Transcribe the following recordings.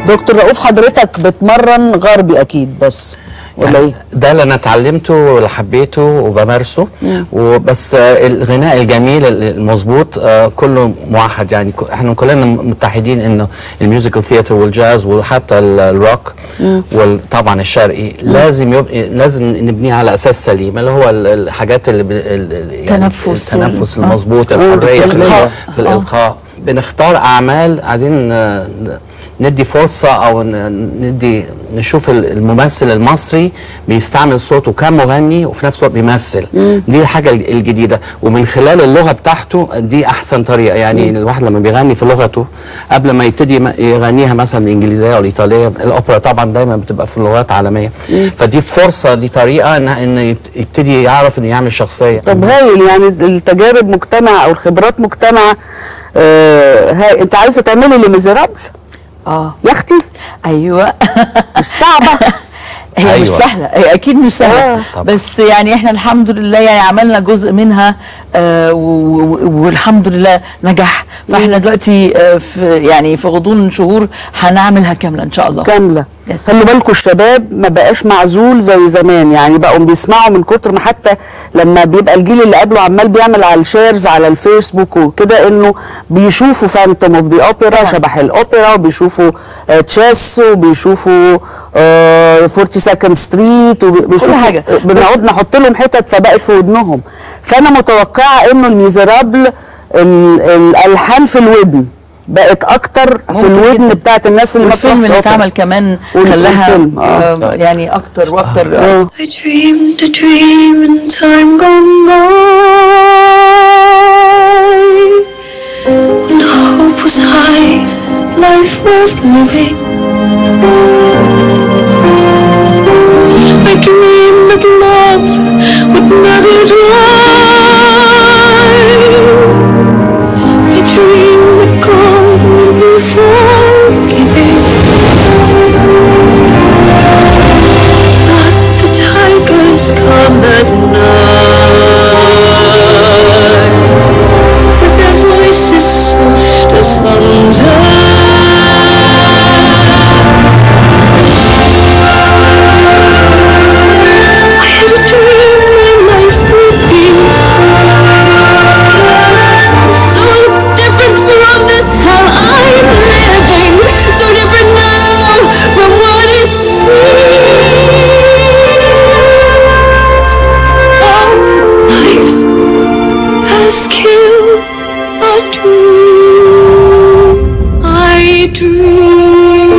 دكتور رؤوف حضرتك بتمرن غربي اكيد بس ولا ايه؟ ده اللي انا اتعلمته واللي حبيته وبمارسه وبس آه، الغناء الجميل المظبوط آه، كله موحد يعني ك- احنا كلنا متحدين انه الميوزيكال ثياتر والجاز وحتى ال- الروك وطبعا الشرقي لازم يبقى لازم نبنيه على اساس سليم اللي هو ال- الحاجات اللي ب- ال- ال- يعني تنفس التنفس وال- المظبوط الحريه في الإلقاء. الإلقاء- في الالقاء بنختار اعمال عايزين آه، ندي فرصه او ن- ندي نشوف ال- الممثل المصري بيستعمل صوته كمغني وفي نفس الوقت بيمثل دي الحاجه الج- الجديده ومن خلال اللغه بتاعته دي احسن طريقه يعني الواحد لما بيغني في لغته قبل ما يبتدي م- يغنيها مثلا الانجليزيه او الايطاليه الاوبرا طبعا دايما بتبقى في لغات عالميه فدي فرصه دي طريقه ان ان يبت- يبتدي يعرف انه يعمل شخصيه طب هايل يعني التجارب مجتمع او الخبرات مجتمع آه هاي انت عايزه تعملي لميزيرابل اه يا اختي ايوه مش صعبه هي أيوة. مش سهله هي اكيد مش سهله آه. طبعا. بس يعني احنا الحمد لله يعني عملنا جزء منها آه و- و- والحمد لله نجح فاحنا دلوقتي آه في يعني في غضون شهور هنعملها كامله ان شاء الله كامله يس. خلوا بالكم الشباب ما بقاش معزول زي زمان يعني بقوا بيسمعوا من كتر ما حتى لما بيبقى الجيل اللي قبله عمال بيعمل على الشيرز على الفيسبوك وكده انه بيشوفوا فانتوم اوف ذا اوبرا شبح الاوبرا وبيشوفوا آه تشيس وبيشوفوا آه 40 سكند ستريت وبيشوفوا حاجة. بنقعد نحط لهم حتت فبقت في ودنهم فانا متوقعه انه الميزرابل ال- الالحان في الودن بقت اكتر في ممكن الودن جداً. بتاعت الناس اللي ما والفيلم بتروحش اللي أوبرا. اتعمل كمان وال- خلاها والفيلم، آه. آه يعني اكتر واكتر آه. آه. I dreamed a dream in time gone by. When hope was high, life worth living. I dreamed that love would never die. I dreamed that God would be forgiving. But the tigers come at night with their voices soft as thunder. I had a dream my life would be so different from this hell I'm living, so different now from what it seemed. Life has killed a dream I dreamed.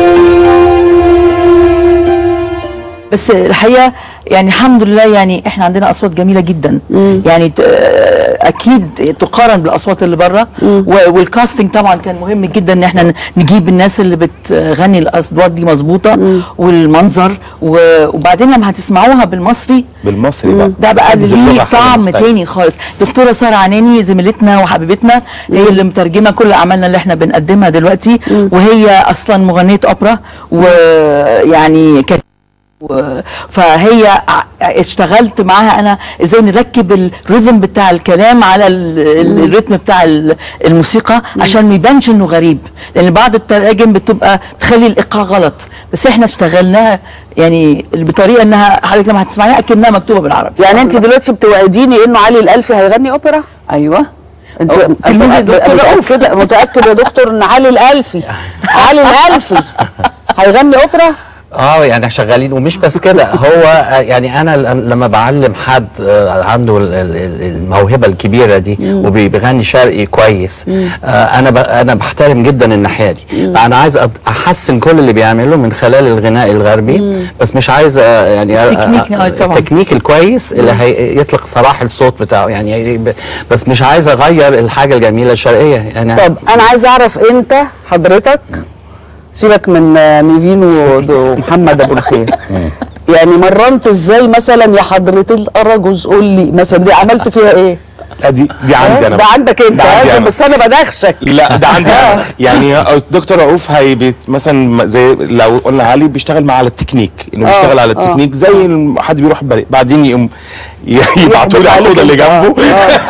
بس الحقيقه يعني الحمد لله يعني احنا عندنا اصوات جميله جدا يعني ت- آه، اكيد تقارن بالاصوات اللي بره و- والكاستنج طبعا كان مهم جدا ان احنا ن- نجيب الناس اللي بتغني الاصوات دي مظبوطه والمنظر و- وبعدين لما هتسمعوها بالمصري بالمصري بقى ده بقى حفظ اللغة ليه حاجة طعم مختلفة. تاني خالص دكتوره ساره عناني زميلتنا وحبيبتنا هي اللي مترجمه كل اعمالنا اللي احنا بنقدمها دلوقتي وهي اصلا مغنيه اوبرا ويعني كانت و- فهي ع- اشتغلت معاها انا ازاي نركب الريذم بتاع الكلام على ال- ال- الريتم بتاع ال- الموسيقى عشان ما يبانش انه غريب لان بعض التراجم بتبقى تخلي الايقاع غلط بس احنا اشتغلناها يعني بطريقه انها حضرتك لما هتسمعيها اكنها مكتوبه بالعربي يعني انت دلوقتي بتوعديني انه علي الالفي هيغني اوبرا ايوه انت أو تلميذ الدكتور رؤوف. متاكد متاكد يا دكتور ان علي الالفي علي الالفي هيغني اوبرا اه يعني شغالين ومش بس كده هو آه، يعني انا ل- لما بعلم حد آه، عنده ال- ال- ال- الموهبه الكبيره دي وبيغني شرقي كويس آه، انا ب- انا بحترم جدا الناحيه دي انا عايز أد- احسن كل اللي بيعمله من خلال الغناء الغربي بس مش عايز آه، يعني آه، التكنيك، آه، آه، طبعاً. التكنيك الكويس اللي هيطلق صلاح الصوت بتاعه يعني ب- بس مش عايز اغير الحاجه الجميله الشرقيه يعني طب انا عايز اعرف انت حضرتك سيبك من آه، نيفين ود- ومحمد ابو الخير يعني مرنت ازاي مثلا يا حضرة الأرجوز قول لي مثلا دي عملت فيها ايه؟ لا دي دي عندي انا ده عندك انت ده عندي آه، أنا. بس انا بدخشك لا ده عندي أنا. يعني دكتور رؤوف هي بيت مثلا زي لو قلنا علي بيشتغل مع على التكنيك انه آه، بيشتغل على آه. التكنيك زي الم- حد بيروح البريد بعدين يقوم ي- يبعتوا لي على عليك الاوضه اللي أنت. جنبه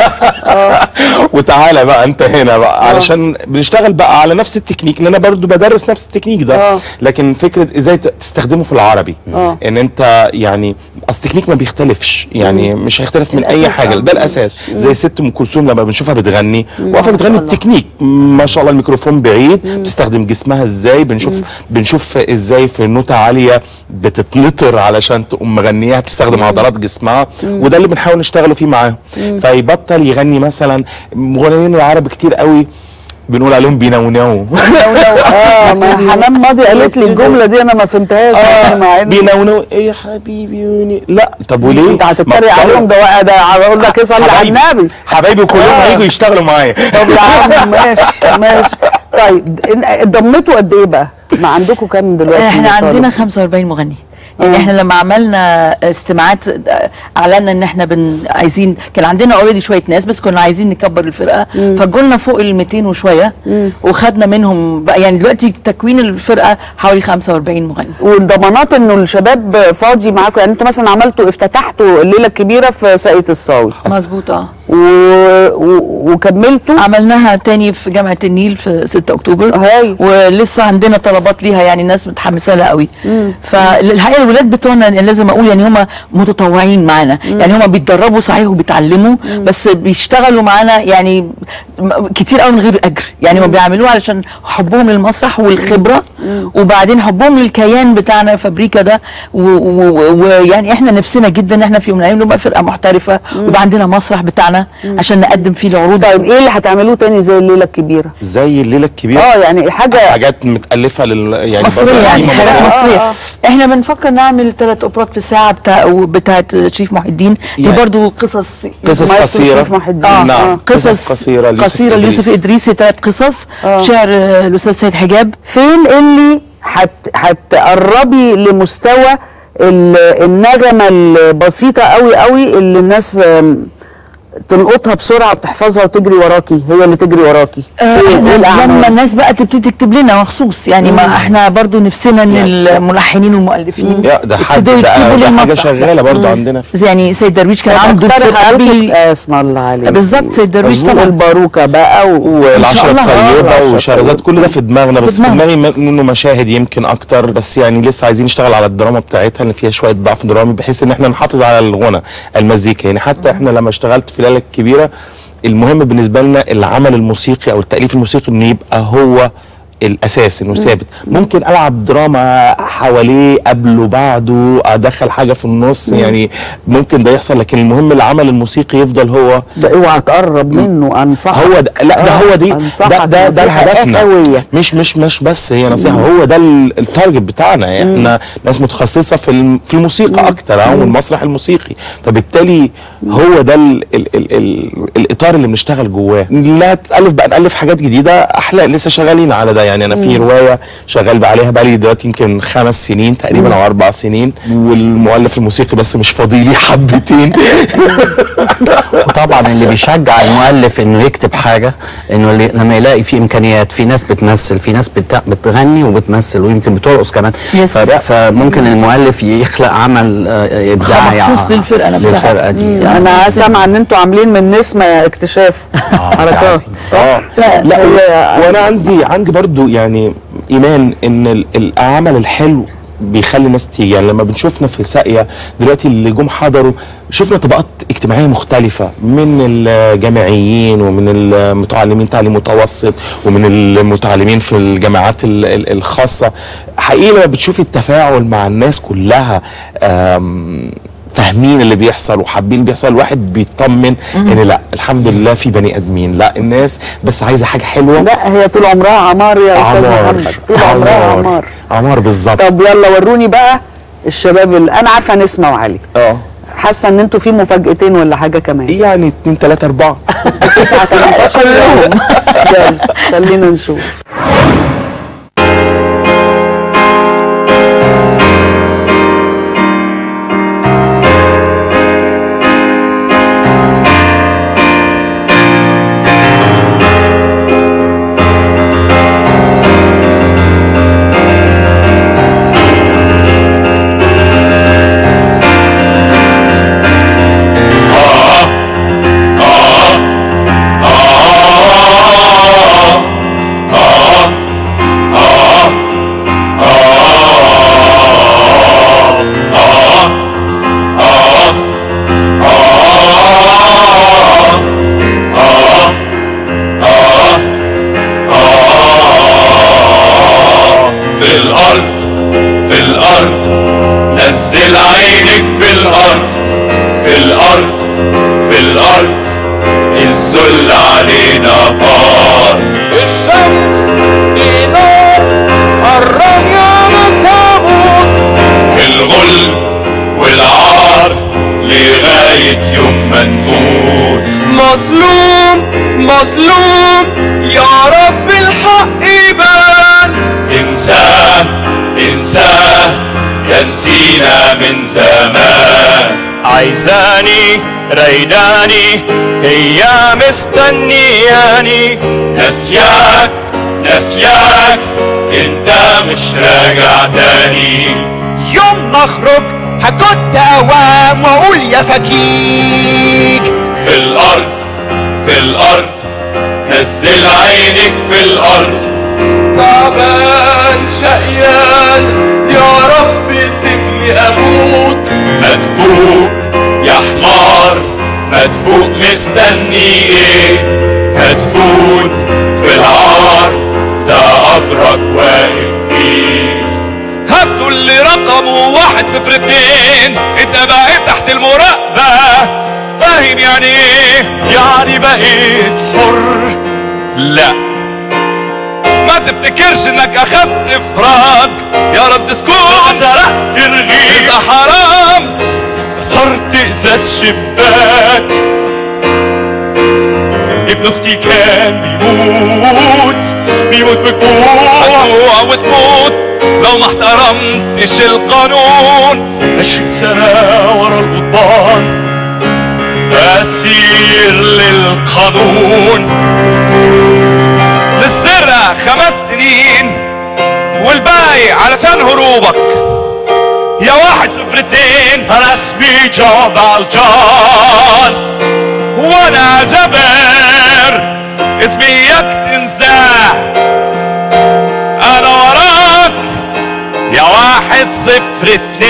وتعالى بقى انت هنا بقى علشان بنشتغل بقى على نفس التكنيك لان انا برضو بدرس نفس التكنيك ده آه. لكن فكره ازاي ت- تستخدمه في العربي آه. ان انت يعني اصل التكنيك ما بيختلفش يعني مش هيختلف من اي حاجه ده الاساس زي ست ام كلثوم لما بنشوفها بتغني واقفه بتغني بتكنيك ما شاء الله الميكروفون بعيد بتستخدم جسمها ازاي بنشوف بنشوف ازاي في نوتة عاليه بتتنطر علشان تقوم مغنيها بتستخدم عضلات جسمها وده اللي بنحاول نشتغله فيه معاهم فيبطل يغني مثلا مغنيين العرب كتير قوي بنقول عليهم بينونوا اه ما حنان ماضي قالت لي الجمله دي انا ما فهمتهاش يعني مع ان بينونوا ايه يا حبيبي وني لا طب وليه انت ما هتتريق بطلوا. عليهم ده وقع ده اقول لك اصلي على حبايبي النبي حبايبي كلهم آه. هيجوا يشتغلوا معايا طب يا عم ماشي ماشي طيب إن- ضمتوا قد ايه بقى؟ ما عندكم كام دلوقتي؟ احنا من عندنا الطلبة؟ 45 مغني يعني آه. احنا لما عملنا استماعات آه، اعلنا ان احنا بن عايزين كان عندنا اوريدي شويه ناس بس كنا عايزين نكبر الفرقه فجولنا فوق ال 200 وشويه وخدنا منهم بقى يعني دلوقتي تكوين الفرقه حوالي 45 مغني والضمانات انه الشباب فاضي معاكم يعني انتوا مثلا عملتوا افتتحتوا الليله الكبيره في ساقية الصاوي مظبوط اه و... و... وكملتوا عملناها تاني في جامعه النيل في 6 اكتوبر هاي. ولسه عندنا طلبات ليها يعني الناس متحمسه لها قوي فالحقيقه الولاد بتوعنا يعني لازم اقول يعني هم متطوعين معانا يعني هم بيتدربوا صحيح وبيتعلموا بس بيشتغلوا معانا يعني م- كتير قوي من غير اجر يعني هم بيعملوه علشان حبهم للمسرح والخبره وبعدين حبهم للكيان بتاعنا فابريكا ده و- و- ويعني احنا نفسنا جدا ان احنا في يوم من الايام نبقى فرقه محترفه ويبقى عندنا مسرح بتاعنا عشان نقدم فيه العروض طيب ايه اللي هتعملوه تاني زي الليله الكبيره؟ زي الليله الكبيره اه يعني حاجه حاجات متالفه لل يعني مصرية برضه يعني قديمة حاجات مصرية. مصرية آه. احنا بنفكر نعمل ثلاث اوبرات في الساعة بتاع بتاعت شريف محي الدين دي يعني برضو قصص قصص مايسترو قصيره شريف محي الدين. اه نعم قصص قصيره ليوسف قصيرة ليوسف إدريس. ادريس ثلاث قصص آه. شعر آه، الاستاذ سيد حجاب فين اللي هت... هتقربي لمستوى ال- النغمه البسيطه قوي قوي اللي الناس آم، تلقطها بسرعه وتحفظها وتجري وراكي هي اللي تجري وراكي آه، فين؟ إحنا ايه لما الاعمال الناس بقى تبتدي تكتب لنا مخصوص يعني ما احنا برضو نفسنا ان الملحنين والمؤلفين يا ده حد يبتدوا ده, يكتبوا ده حاجه للمسرح. شغاله برضه عندنا يعني سيد درويش كان عنده اقترح الفرقة عليكي بي- اسم الله عليك بالظبط سيد درويش مظبوط. طبعا الباروكه بقى و... والعشرة الله. آه، الطيبة العشرة وشهرزاد كل ده في دماغنا بس في دماغنا. دماغي م- منه مشاهد يمكن اكتر بس يعني لسه عايزين نشتغل على الدراما بتاعتها اللي فيها شوية ضعف درامي بحيث ان احنا نحافظ على الغنى المزيكا يعني حتى احنا لما اشتغلت في الليلة الكبيرة المهم بالنسبة لنا العمل الموسيقي او التأليف الموسيقي انه يبقى هو الاساس انه ثابت ممكن العب دراما حواليه قبله بعده ادخل حاجه في النص يعني ممكن ده يحصل لكن المهم العمل الموسيقي يفضل هو ده اوعى تقرب منه انصحك هو ده لا ده آه، هو دي أنصحك ده ده ده نصيحة هدفنا أخوية. مش مش مش بس هي نصيحه هو ده ال- التارجت بتاعنا احنا ناس متخصصه في الم- في الموسيقى اكتر او المسرح الموسيقي فبالتالي هو ده ال ال ال ال الاطار اللي بنشتغل جواه لا تالف بقى نالف حاجات جديده احلى لسه شغالين على ده يعني انا في روايه شغال بقى عليها بقالي دلوقتي يمكن خمس سنين تقريبا او اربع سنين والمؤلف الموسيقي بس مش فاضي لي حبتين وطبعا اللي بيشجع المؤلف انه يكتب حاجه انه اللي لما يلاقي في امكانيات في ناس بتمثل في ناس بت- بتغني وبتمثل ويمكن بترقص كمان Yes. ف- فممكن المؤلف يخلق عمل آه، ابداعي مخصوص ع- للفرقة نفسها. للفرقه دي يعني انا سامعه ان انتوا عاملين من نسمه اكتشاف حركات عظيم. صح؟ اه لا لا هي- وانا عندي عندي برضو يعني ايمان ان ال- العمل الحلو بيخلي الناس تيجي يعني لما بنشوفنا في ساقية دلوقتي اللي جم حضروا شفنا طبقات اجتماعية مختلفة من الجامعيين ومن المتعلمين تعليم متوسط ومن المتعلمين في الجامعات ال- ال- الخاصة حقيقي لما بتشوفي التفاعل مع الناس كلها آم، فاهمين اللي بيحصل وحابين اللي بيحصل الواحد بيطمن ان لا الحمد لله في بني ادمين لا الناس بس عايزه حاجه حلوه لا هي طول عمرها عمار يا استاذ عمار محمد طول عمرها عمار عمار بالظبط طب يلا وروني بقى الشباب اللي انا عارفه نسمه وعلي اه حاسه ان انتوا في مفاجأتين ولا حاجه كمان يعني اتنين تلاته اربعه 9 18 يوم يلا خلينا نشوف الارض الذل علينا فرض الشمس دي نار حرام يا ناس هموت في الغل والعار لغاية يوم ما نموت مظلوم مظلوم يا رب الحق يبان انساه انساه يا نسينا من زمان عايزاني ريداني هي مستنياني نسياك نسياك انت مش راجع تاني يوم ما اخرج هكت اوام واقول يا فكيك في الارض في الارض نزل عينك في الارض تعبان شقيان يا رب سيبني اموت مدفوق يا حمار مدفوق مستني ايه مدفون في العار ده قبرك واقف فيه هاتوا اللي رقمه واحد صفر اتنين انت بقيت تحت المراقبة فاهم يعني ايه يعني بقيت حر لا ما تفتكرش انك اخدت افراج يا رد سكوت سرقت رغيف حرام كسرت ازاز شباك ابن اختي كان بيموت بيموت بجوع وتموت لو ما احترمتش القانون عشرين سنة ورا القضبان أسير للقانون للسرقة خمس سنين والباقي علشان هروبك يا واحد صفر اتنين انا اسمي جون فالجان وانا جبر اسمي اياك تنساه انا وراك يا واحد صفر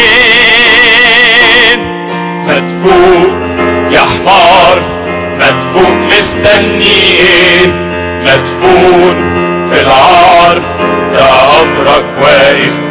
اتنين مدفوق يا حمار مدفوق مستني ايه مدفون في العار ده قبرك واقف